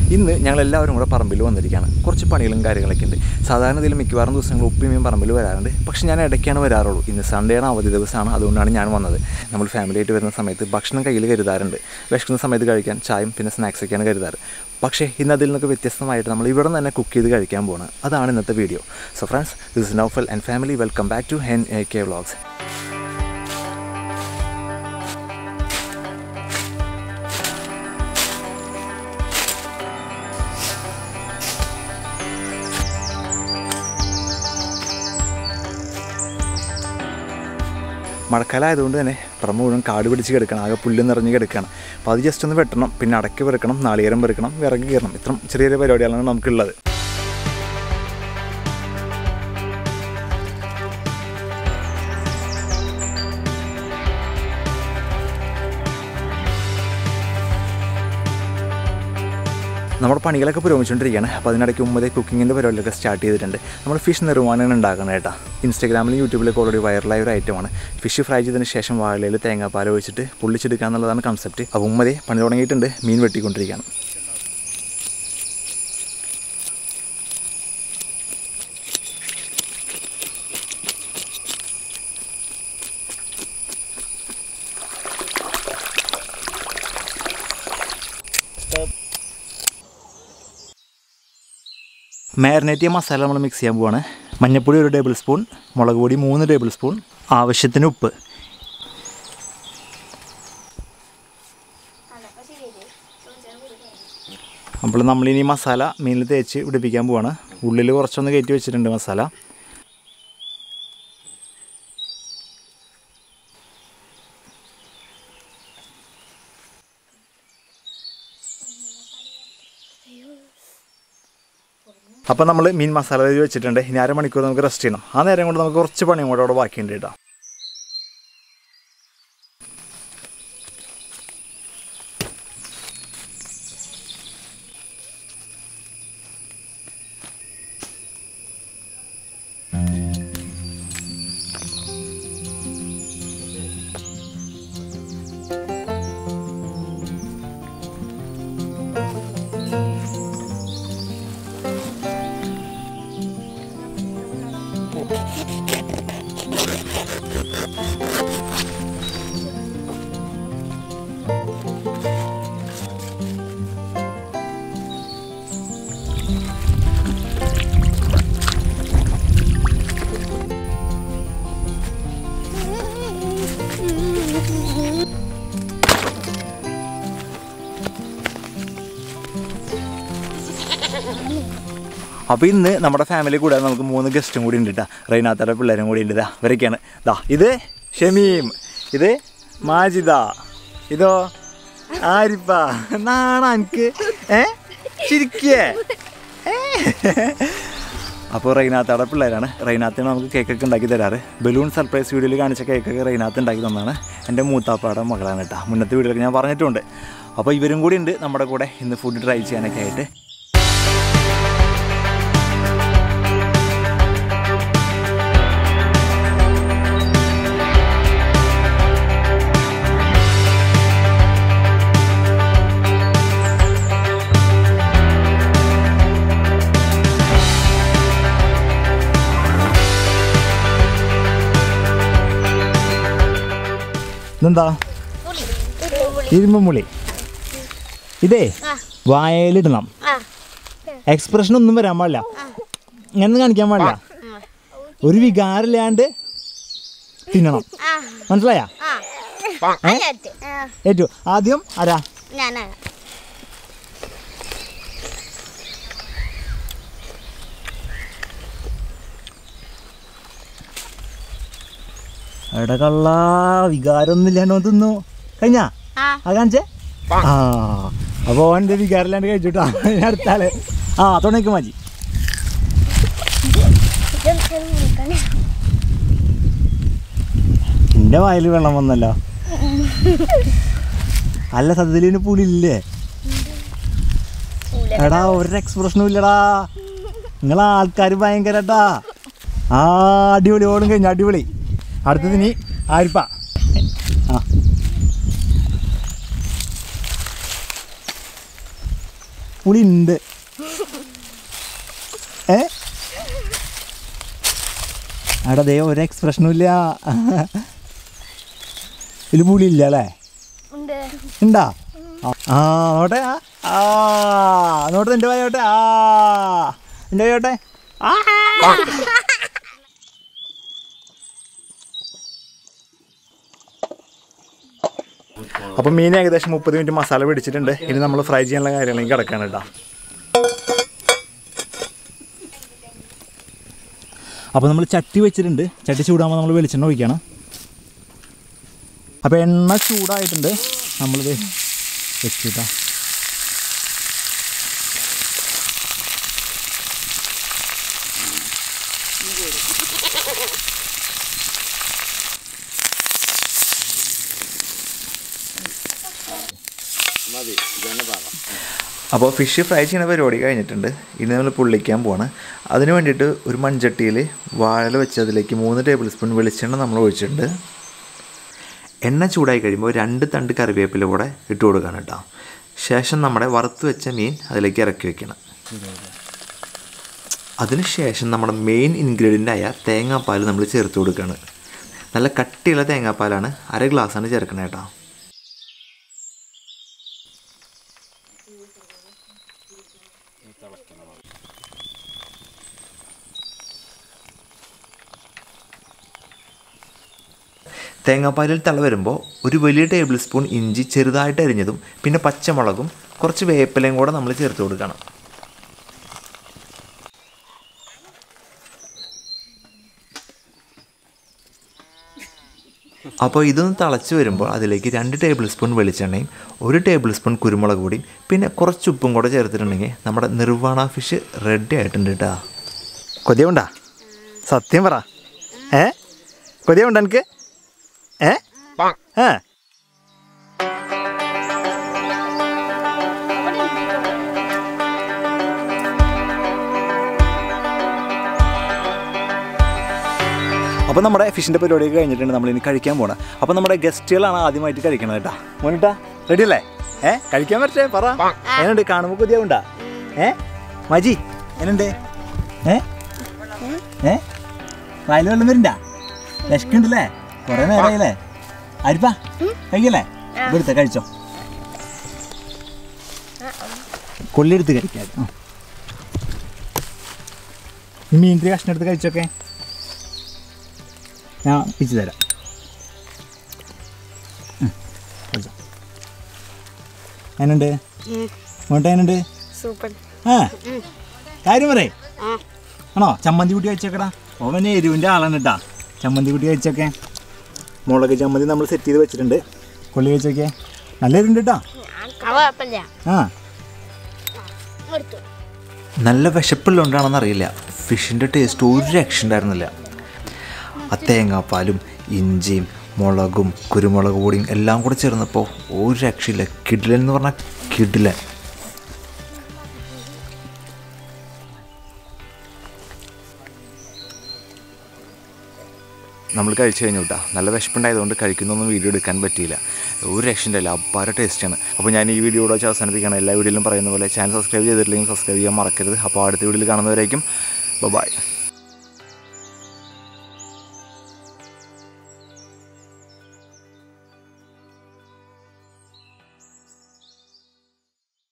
ഇന്ന് ഞങ്ങൾ എല്ലാവരും കൂടെ പറമ്പിൽ വന്നിരിക്കുകയാണ് കുറച്ച് പണികളും കാര്യങ്ങളൊക്കെ ഉണ്ട് സാധാരണ ഇതിൽ മിക്കവാറും ദിവസങ്ങൾ ഉപ്പിമയും പറമ്പിൽ വരാറുണ്ട് പക്ഷേ ഞാൻ ഇടയ്ക്കാണ് വരാറുള്ളൂ ഇന്ന് സൺഡേയാണ് അവധി ദിവസമാണ് അതുകൊണ്ടാണ് ഞാൻ വന്നത് നമ്മൾ ഫാമിലി ആയിട്ട് വരുന്ന സമയത്ത് ഭക്ഷണം കയ്യിൽ കരുതാറുണ്ട് വിശക്കുന്ന സമയത്ത് കഴിക്കാൻ ചായയും പിന്നെ സ്നാക്സ് ഒക്കെയാണ് കരുതാറ് പക്ഷേ ഇന്ന് അതിൽ നിന്നൊക്കെ വ്യത്യസ്തമായിട്ട് നമ്മൾ ഇവിടെ നിന്ന് തന്നെ കുക്ക് ചെയ്ത് കഴിക്കാൻ പോവാണ് അതാണ് ഇന്നത്തെ video so friends this Naufal and family welcome back to hen A K vlogs മഴക്കാലം ആയതുകൊണ്ട് തന്നെ പറമ്പ് മുഴുവൻ കാട് പിടിച്ച് കിടക്കണം ആകെ പുല്ല് നിറഞ്ഞ് കിടക്കുകയാണ് അപ്പോൾ അത് ജസ്റ്റ് ഒന്ന് വെട്ടണം പിന്നെ അടയ്ക്ക് പെറുക്കണം നാളികേരം പെറുക്കണം വിറക് കയറണം ഇത്രയും ചെറിയ ചെറിയ പരിപാടികളാണ് നമുക്കുള്ളത് നമ്മുടെ പണികളൊക്കെ പുരോഗമിച്ചുകൊണ്ടിരിക്കുകയാണ് അപ്പോൾ അതിനിടയ്ക്ക് മുമ്പേ കുക്കിങ്ങിൻ്റെ പരിപാടികളൊക്കെ സ്റ്റാർട്ട് ചെയ്തിട്ടുണ്ട് നമ്മൾ ഫിഷ് നിർമ്മാണമാണ് ഉണ്ടാക്കുന്നത് കേട്ടോ ഇൻസ്റ്റാഗ്രാമിലും യൂട്യൂബിലൊക്കെ ഓൾറെഡി വൈറലായ ഒരു ഐറ്റമാണ് ഫിഷ് ഫ്രൈ ചെയ്തതിന് ശേഷം വാഴയിൽ തേങ്ങാപ്പാൽ ഒഴിച്ചിട്ട് പൊള്ളിച്ചെടുക്കുക എന്നുള്ളതാണ് കൺസെപ്റ്റ് അപ്പോൾ ഉമ്മതേ പണി തുടങ്ങിയിട്ടുണ്ട് മീൻ വെട്ടിക്കൊണ്ടിരിക്കുകയാണ് മാരിനേറ്റ് ചെയ്യാൻ മസാല നമ്മൾ മിക്സ് ചെയ്യാൻ പോവാണ് മഞ്ഞൾപ്പൊടി ഒരു ടേബിൾ സ്പൂൺ മുളക് പൊടി മൂന്ന് ടേബിൾ സ്പൂൺ ആവശ്യത്തിന് ഉപ്പ് അപ്പോൾ നമ്മളിനി മസാല മീനിൽ തേച്ച് പിടിപ്പിക്കാൻ പോവാണ് ഉള്ളിൽ കുറച്ചൊന്ന് കയറ്റി വെച്ചിട്ടുണ്ട് മസാല അപ്പോൾ നമ്മൾ മീൻ മസാല തേച്ച് വെച്ചിട്ടുണ്ട് ഇനി അരമണിക്കൂർ നമുക്ക് റെസ്റ്റ് ചെയ്യണം ആ നേരം കൊണ്ട് നമുക്ക് കുറച്ച് പണിയും കൂടെ അവിടെ ബാക്കിയുണ്ട് കേട്ടോ അപ്പോൾ ഇന്ന് നമ്മുടെ ഫാമിലി കൂടെ നമുക്ക് മൂന്ന് ഗസ്റ്റും കൂടി ഉണ്ട് കേട്ടോ റൈനാത്തയുടെ പിള്ളേരും കൂടി ഉണ്ട് ഇതാ ഇവരൊക്കെയാണ് ദാ ഇത് ഷമീം ഇത് മാജിദ ഇതോ ആരിപ്പ നാണ എനിക്ക് ഏ ചിരിക്കേ അപ്പോൾ റൈനാത്തയുടെ പിള്ളേരാണ് റൈനാത്തിന് നമുക്ക് കേക്കൊക്കെ ഉണ്ടാക്കി തരാറ് ബലൂൺ സർപ്രൈസ് വീഡിയോയിൽ കാണിച്ച കേക്കൊക്കെ റൈനാത്ത് ഉണ്ടാക്കി തന്നാണ് എൻ്റെ മൂത്താപ്പാടെ മകളാണ് കേട്ടോ മുന്നത്തെ വീഡിയോയിലൊക്കെ ഞാൻ പറഞ്ഞിട്ടുണ്ട് അപ്പോൾ ഇവരും കൂടി ഉണ്ട് നമ്മുടെ കൂടെ ഇന്ന് ഫുഡ് ട്രൈ ചെയ്യാനൊക്കെ ആയിട്ട് ഇതെന്താ ഇരുമ്പുള്ളി ഇതേ വായയിലിടണം എക്സ്പ്രഷൻ ഒന്നും വരാൻ പാടില്ല ഇങ്ങനെ കാണിക്കാൻ പാടില്ല ഒരു വികാരമില്ലാണ്ട് തിന്നണം മനസ്സിലായ ഏറ്റു ആദ്യം ആരാ ഞാനാണ് എടാ കള്ള വികാരമൊന്നും ഇല്ലാണ്ട് ഓൻ തിന്നു കഴിഞ്ഞാ ആ ആ കാണിച്ചേ ആ അപ്പോൾ ഓൻ്റെ വികാരമില്ലാണ്ട് കഴിച്ചിട്ടാ അടുത്താള് ആ തുണയ്ക്ക് മതി എൻ്റെ വായിൽ വെള്ളം വന്നല്ലോ അല്ല സത്യത്തിൽ ഇതിന് പുളിയില്ലേ എടാ ഒരു എക്സ്പ്രഷനും ഇല്ലടാ നിങ്ങളെ ആൾക്കാർ ഭയങ്കരട്ടാ ആ അടിപൊളി ഓടും കഴിഞ്ഞു അടിപൊളി അടുത്തത് ഇനി ആരിപ്പ ആ പുളി ഉണ്ട് ഏ അവിടെ ദേ ഒരു എക്സ്പ്രഷനും ഇല്ല ഇതിൽ പുളി ഇല്ല അല്ലേ ഉണ്ട് ഉണ്ടാ ആ നോട്ടെ ആ ആ നോട്ടെ എൻ്റെ വായോട്ടെ ആ എൻ്റെ വായോട്ടെ ആ അപ്പം മീൻ ഏകദേശം മുപ്പത് മിനിറ്റ് മസാല പിടിച്ചിട്ടുണ്ട് ഇനി നമ്മൾ ഫ്രൈ ചെയ്യാനുള്ള കാര്യങ്ങളിലേക്ക് കിടക്കാണ് കേട്ടോ അപ്പോൾ നമ്മൾ ചട്ടി വെച്ചിട്ടുണ്ട് ചട്ടി ചൂടാകുമ്പോൾ നമ്മൾ വെളിച്ചെണ്ണ ഒഴിക്കണം അപ്പോൾ എണ്ണ ചൂടായിട്ടുണ്ട് നമ്മളിത് വെച്ചിട്ടാ അപ്പോൾ ഫിഷ് ഫ്രൈ ചെയ്യുന്ന പരിപാടി കഴിഞ്ഞിട്ടുണ്ട് ഇനി നമ്മൾ പൊള്ളിക്കാൻ പോവാണ് അതിന് വേണ്ടിയിട്ട് ഒരു മൺചട്ടിയിൽ വാഴ വെച്ച് അതിലേക്ക് മൂന്ന് ടേബിൾ സ്പൂൺ വെളിച്ചെണ്ണ നമ്മൾ ഒഴിച്ചിട്ടുണ്ട് എണ്ണ ചൂടായി കഴിയുമ്പോൾ രണ്ട് തണ്ട് കറിവേപ്പില കൂടെ ഇട്ട് കൊടുക്കണം കേട്ടോ ശേഷം നമ്മുടെ വറുത്ത് വെച്ച മീൻ അതിലേക്ക് ഇറക്കി വെക്കണം അതിനുശേഷം നമ്മുടെ മെയിൻ ഇൻഗ്രീഡിയൻ്റ് ആയ തേങ്ങാപ്പാൽ നമ്മൾ ചേർത്ത് കൊടുക്കുകയാണ് നല്ല കട്ടിയുള്ള തേങ്ങാപ്പാലാണ് അര ഗ്ലാസ്സാണ് ചേർക്കണത് കേട്ടോ തേങ്ങാപ്പാലിൽ തള വരുമ്പോൾ ഒരു വലിയ ടേബിൾ സ്പൂൺ ഇഞ്ചി ചെറുതായിട്ട് അരിഞ്ഞതും പിന്നെ പച്ചമുളകും കുറച്ച് വേപ്പിലയും കൂടെ നമ്മൾ ചേർത്ത് കൊടുക്കണം അപ്പോൾ ഇതൊന്ന് തിളച്ച് വരുമ്പോൾ അതിലേക്ക് രണ്ട് ടേബിൾ സ്പൂൺ വെളിച്ചെണ്ണയും ഒരു ടേബിൾ സ്പൂൺ കുരുമുളക് പൊടിയും പിന്നെ കുറച്ച് ഉപ്പും കൂടെ ചേർത്തിട്ടുണ്ടെങ്കിൽ നമ്മുടെ നിർവാണ ഫിഷ് റെഡി ആയിട്ടുണ്ട് കേട്ടോ കൊതിയുണ്ടാ സത്യം പറ ഏ കൊതിയുണ്ടോ എനിക്ക് ഏ ഏ അപ്പോൾ നമ്മുടെ ഫിഷിൻ്റെ പരിപാടിയൊക്കെ കഴിഞ്ഞിട്ടുണ്ട് നമ്മൾ ഇനി കഴിക്കാൻ പോകണം അപ്പോൾ നമ്മുടെ ഗസ്റ്റുകളാണ് ആദ്യമായിട്ട് കഴിക്കണത് കേട്ടാ മോനിട്ടാ റെഡി അല്ലേ ഏ കഴിക്കാൻ പറ്റേ പറ എന്നുണ്ട് കാണുമ്പോൾ കൊതിയാവുണ്ടാ ഏ മജി എന്നുണ്ട് ഏ ഏ വായിൽ വെള്ളം വരുന്നുണ്ടാ വിശക്കുണ്ടല്ലേ കുറേ നേരമായില്ലേ അരിപ്പാ കഴിക്കല്ലേ ഇവിടുത്തെ കഴിച്ചോ കൊള്ളിയെടുത്ത് കഴിക്കാം ആ. ഈ മീൻ്റെ കഷ്ണം എടുത്ത് കഴിച്ചോക്കെ ഞാൻ പിച്ചു തരാം ഉം, കഴിച്ചോ അതിനുണ്ട് ഇങ്ങോട്ട് അതിനുണ്ട് സൂപ്പർ ആ കാര്യം പറയേ ആണോ ചമ്മന്തി കുട്ടി കഴിച്ചേക്കടാ ഓവൻ എരിവിൻ്റെ ആളാണ് കേട്ടാ ചമ്മന്തി കുട്ടി കഴിച്ചൊക്കെ മുളക് ചമ്മന്തി നമ്മൾ സെറ്റ് ചെയ്ത് വെച്ചിട്ടുണ്ട് കൊള്ളി കഴിച്ചൊക്കെ നല്ല എരിവുണ്ട് കേട്ടോ കുഴപ്പമില്ല ആ എടുത്തു നല്ല വിശപ്പുള്ളതുകൊണ്ടാണെന്ന് അറിയില്ല ഫിഷിൻ്റെ ടേസ്റ്റ് ഒരു രക്ഷ ഉണ്ടായിരുന്നില്ല ആ തേങ്ങാപ്പാലും ഇഞ്ചിയും മുളകും കുരുമുളക് പൊടിയും എല്ലാം കൂടെ ചേർന്നപ്പോൾ ഒരു രക്ഷയില്ല കിഡിലൻ എന്ന് പറഞ്ഞാൽ കിഡിലൻ നമ്മൾ കഴിച്ചു കഴിഞ്ഞു കേട്ടോ നല്ല വിശപ്പുണ്ടായതുകൊണ്ട് കഴിക്കുന്നൊന്നും വീഡിയോ എടുക്കാൻ പറ്റിയില്ല ഒരു രക്ഷയുണ്ടല്ല അപ്പാര ടേസ്റ്റാണ് അപ്പോൾ ഞാൻ ഈ വീഡിയോ ഇവിടെ വെച്ച് അവസാനിപ്പിക്കുകയാണ് എല്ലാ വീഡിയോയിലും പറയുന്ന പോലെ ചാനൽ സബ്സ്ക്രൈബ് ചെയ്തിട്ടില്ലെങ്കിൽ സബ്സ്ക്രൈബ് ചെയ്യാൻ മറക്കരുത് അപ്പോൾ അടുത്ത വീഡിയോയിൽ കാണുന്നവരായിരിക്കും ബൈ